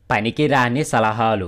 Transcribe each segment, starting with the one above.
పనికిరాని సలహాలు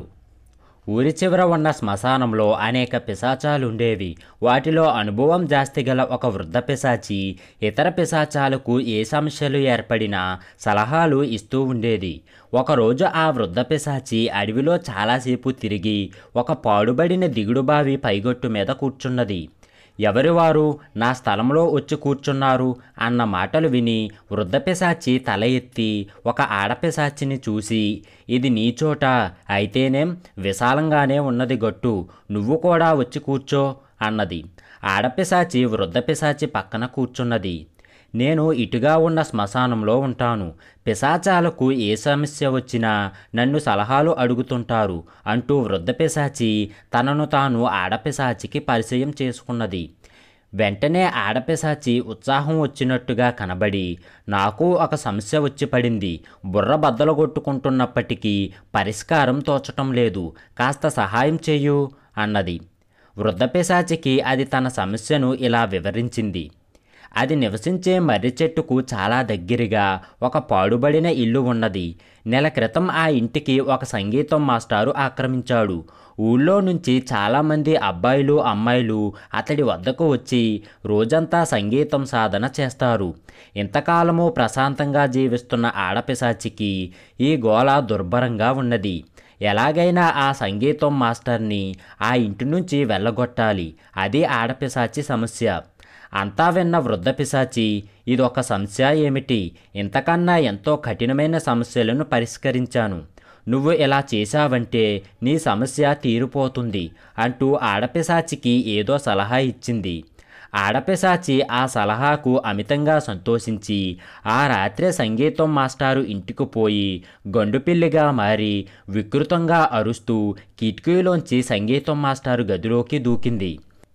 ఊరి చివర ఉన్న శ్మశానంలో అనేక పిశాచాలుండేవి వాటిలో అనుభవం జాస్తి గల ఒక వృద్ధ పిశాచి ఇతర పిశాచాలకు ఏ సమస్యలు ఏర్పడినా సలహాలు ఇస్తూ ఉండేది ఒకరోజు ఆ వృద్ధ పిశాచి అడవిలో చాలాసేపు తిరిగి ఒక పాడుబడిన దిగుడు బావి పైగొట్టు మీద కూర్చున్నది ఎవరి వారు నా స్థలంలో వచ్చి కూర్చున్నారు అన్న మాటలు విని వృద్ధ పిశాచి తల ఎత్తి ఒక ఆడపిశాచిని చూసి ఇది నీ చోట అయితేనేం విశాలంగానే ఉన్నది గట్టు నువ్వు కూడా వచ్చి కూర్చో అన్నది ఆడపిశాచి వృద్ధ పిశాచి పక్కన కూర్చున్నది నేను ఇటుగా ఉన్న శ్మశానంలో ఉంటాను పిశాచాలకు ఏ సమస్య వచ్చినా నన్ను సలహాలు అడుగుతుంటారు అంటూ వృద్ధ పిశాచి తనను తాను ఆడపిశాచికి పరిచయం చేసుకున్నది వెంటనే ఆడపిశాచి ఉత్సాహం వచ్చినట్టుగా కనబడి నాకు ఒక సమస్య వచ్చి పడింది బుర్ర బద్దలు కొట్టుకుంటున్నప్పటికీ పరిష్కారం తోచటం లేదు కాస్త సహాయం చెయ్యు అన్నది వృద్ధ పిశాచికి అది తన సమస్యను ఇలా వివరించింది అది నివసించే మర్రి చెట్టుకు చాలా దగ్గరగా ఒక పాడుబడిన ఇల్లు ఉన్నది నెల క్రితం ఆ ఇంటికి ఒక సంగీతం మాస్టారు ఆక్రమించాడు ఊళ్ళో నుంచి చాలామంది అబ్బాయిలు అమ్మాయిలు అతడి వద్దకు వచ్చి రోజంతా సంగీతం సాధన చేస్తారు ఇంతకాలము ప్రశాంతంగా జీవిస్తున్న ఆడపిశాచికి ఈ గోల దుర్భరంగా ఉన్నది ఎలాగైనా ఆ సంగీతం మాస్టర్ని ఆ ఇంటి నుంచి వెళ్ళగొట్టాలి అది ఆడపిశాచి సమస్య అంతా విన్న వృద్ధ పిశాచి ఇదొక సమస్య ఏమిటి ఇంతకన్నా ఎంతో కఠినమైన సమస్యలను పరిష్కరించాను నువ్వు ఇలా చేశావంటే నీ సమస్య తీరిపోతుంది అంటూ ఆడపిశాచికి ఏదో సలహా ఇచ్చింది ఆడపిశాచి ఆ సలహాకు అమితంగా సంతోషించి ఆ రాత్రే సంగీతం మాస్టారు ఇంటికి పోయి గండుపిల్లిగా మారి వికృతంగా అరుస్తూ కిటికీలోంచి సంగీతం మాస్టారు గదిలోకి దూకింది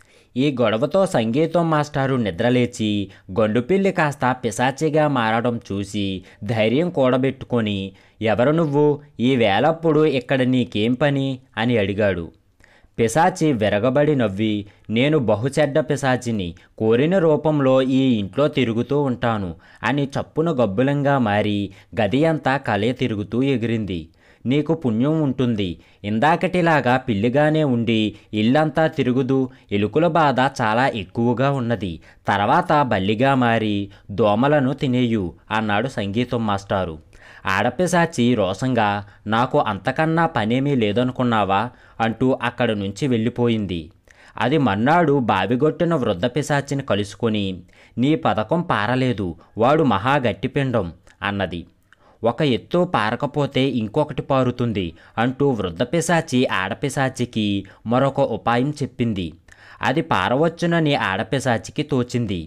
ఈ గొడవతో సంగీతం మాస్టారు నిద్రలేచి గండుపిల్లి కాస్త పిశాచిగా మారడం చూసి ధైర్యం కూడబెట్టుకొని ఎవరు నువ్వు ఈ వేళప్పుడు ఇక్కడ నీకేం పని అని అడిగాడు పిశాచి విరగబడి నవ్వి నేను బహుచెడ్డ పిశాచిని కోరిన రూపంలో ఈ ఇంట్లో తిరుగుతూ ఉంటాను అని చప్పున గబ్బులంగా మారి గది అంతా కలే తిరుగుతూ ఎగిరింది నీకు పుణ్యం ఉంటుంది ఇందాకటిలాగా పిల్లిగానే ఉండి ఇల్లంతా తిరుగుదు ఎలుకల బాధ చాలా ఎక్కువగా ఉన్నది తర్వాత బల్లిగా మారి దోమలను తినేయు అన్నాడు సంగీతం మాస్టారు ఆడపిశాచి రోషంగా నాకు అంతకన్నా పనేమీ లేదనుకున్నావా అంటూ అక్కడి నుంచి వెళ్ళిపోయింది అది మన్నాడు బావిగొట్టిన వృద్ధ పిశాచిని కలుసుకొని నీ పథకం పారలేదు వాడు మహా గట్టిపిండం అన్నది ఒక ఎత్తు పారకపోతే ఇంకొకటి పారుతుంది అంటూ వృద్ధ పిశాచి ఆడపిశాచికి మరొక ఉపాయం చెప్పింది అది పారవచ్చునని ఆడపిశాచికి తోచింది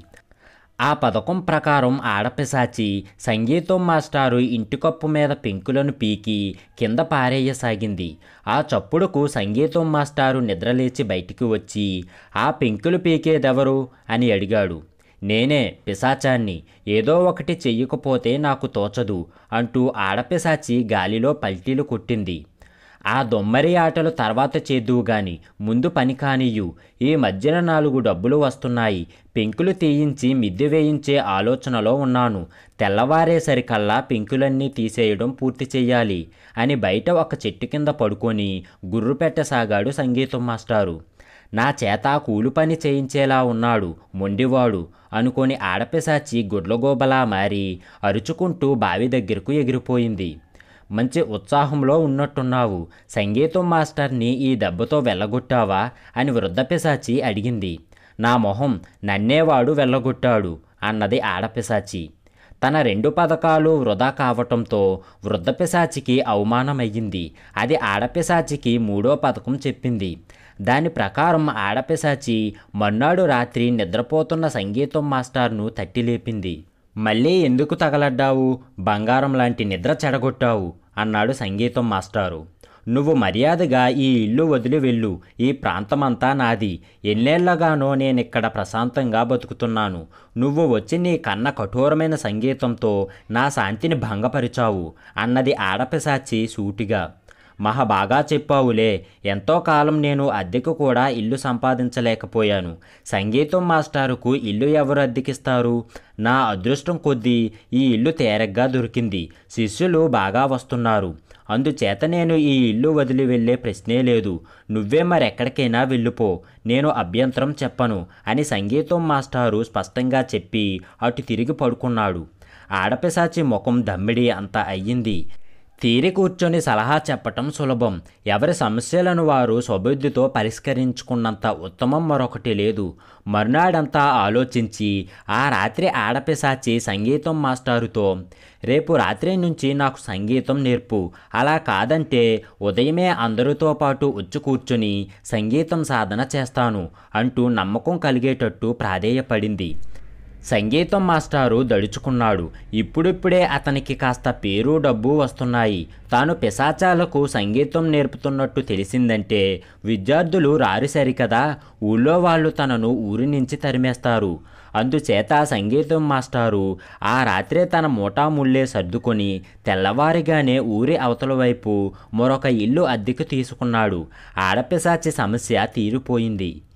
ఆ పథకం ప్రకారం ఆడపిశాచి సంగీతం మాస్టారు ఇంటికప్పు మీద పెంకులను పీకి కింద పారేయసాగింది ఆ చప్పుడుకు సంగీతం మాస్టారు నిద్రలేచి బయటికి వచ్చి ఆ పెంకులు పీకేదెవరు అని అడిగాడు నేనే పిశాచాన్ని ఏదో ఒకటి చెయ్యకపోతే నాకు తోచదు అంటూ ఆడపిశాచి గాలిలో పల్టీలు కొట్టింది ఆ దొమ్మరి ఆటలు తర్వాత చేద్దువు గాని ముందు పని కానియ్యు ఈ మధ్యన నాలుగు డబ్బులు వస్తున్నాయి పెంకులు తీయించి మిద్దె వేయించే ఆలోచనలో ఉన్నాను తెల్లవారేసరికల్లా పెంకులన్నీ తీసేయడం పూర్తి చెయ్యాలి అని బయట ఒక చెట్టు కింద పడుకొని గుర్రు పెట్టసాగాడు సంగీతం మాస్టారు నా చేత కూలి పని చేయించేలా ఉన్నాడు మొండివాడు అనుకొని ఆడపిశాచి గుడ్లగోబలా మారి అరుచుకుంటూ బావి దగ్గరకు ఎగిరిపోయింది మంచి ఉత్సాహంలో ఉన్నట్టున్నావు సంగీతం మాస్టర్ని ఈ దెబ్బతో వెళ్ళగొట్టావా అని వృద్ధ పిశాచి అడిగింది నా మొహం నన్నేవాడు వెళ్ళగొట్టాడు అన్నది ఆడపిశాచి తన రెండు పథకాలు వృధా కావటంతో వృద్ధ పిశాచికి అవమానమయ్యింది అది ఆడపిశాచికి మూడో పథకం చెప్పింది దాని ప్రకారం ఆడపిశాచి మన్నాడు రాత్రి నిద్రపోతున్న సంగీతం మాస్టార్ను తట్టి లేపింది మళ్ళీ ఎందుకు తగలడ్డావు బంగారం లాంటి నిద్ర చెడగొట్టావు అన్నాడు సంగీతం మాస్టారు నువ్వు మర్యాదగా ఈ ఇల్లు వదిలి వెళ్ళు ఈ ప్రాంతమంతా నాది ఎన్నేళ్లగానో నేనిక్కడ ప్రశాంతంగా బతుకుతున్నాను నువ్వు వచ్చి నీ కన్న కఠోరమైన సంగీతంతో నా శాంతిని భంగపరిచావు అన్నది ఆడపిశాచి సూటిగా మహా బాగా చెప్పావులే ఎంతో కాలం నేను అద్దెకు కూడా ఇల్లు సంపాదించలేకపోయాను సంగీతం మాస్టారుకు ఇల్లు ఎవరు అద్దెకిస్తారు నా అదృష్టం కొద్దీ ఈ ఇల్లు తేరగ్గా దొరికింది శిష్యులు బాగా వస్తున్నారు అందుచేత నేను ఈ ఇల్లు వదిలి వెళ్ళే ప్రశ్నే లేదు నువ్వే మరెక్కడికైనా వెళ్ళిపో నేను అభ్యంతరం చెప్పను అని సంగీతం మాస్టారు స్పష్టంగా చెప్పి అటు తిరిగి పడుకున్నాడు ఆడపిశాచి ముఖం దమ్మిడి అంత అయ్యింది తీరి కూర్చొని సలహా చెప్పటం సులభం ఎవరి సమస్యలను వారు స్వబుద్ధితో పరిష్కరించుకున్నంత ఉత్తమం మరొకటి లేదు మర్నాడంతా ఆలోచించి ఆ రాత్రి ఆడపిశాచి సంగీతం మాస్టారుతో రేపు రాత్రి నుంచి నాకు సంగీతం నేర్పు అలా కాదంటే ఉదయమే అందరితో పాటు వచ్చి కూర్చొని సంగీతం సాధన చేస్తాను అంటూ నమ్మకం కలిగేటట్టు ప్రాధేయపడింది సంగీతం మాస్టారు దడుచుకున్నాడు ఇప్పుడిప్పుడే అతనికి కాస్త పేరు డబ్బు వస్తున్నాయి తాను పిశాచాలకు సంగీతం నేర్పుతున్నట్టు తెలిసిందంటే విద్యార్థులు రారు సరికదా ఊళ్ళో వాళ్ళు తనను ఊరి నుంచి తరిమేస్తారు అందుచేత సంగీతం మాస్టారు ఆ రాత్రే తన మూటాముళ్ళే సర్దుకొని తెల్లవారిగానే ఊరి అవతల వైపు మరొక ఇల్లు అద్దెకు తీసుకున్నాడు ఆడపిశాచి సమస్య తీరిపోయింది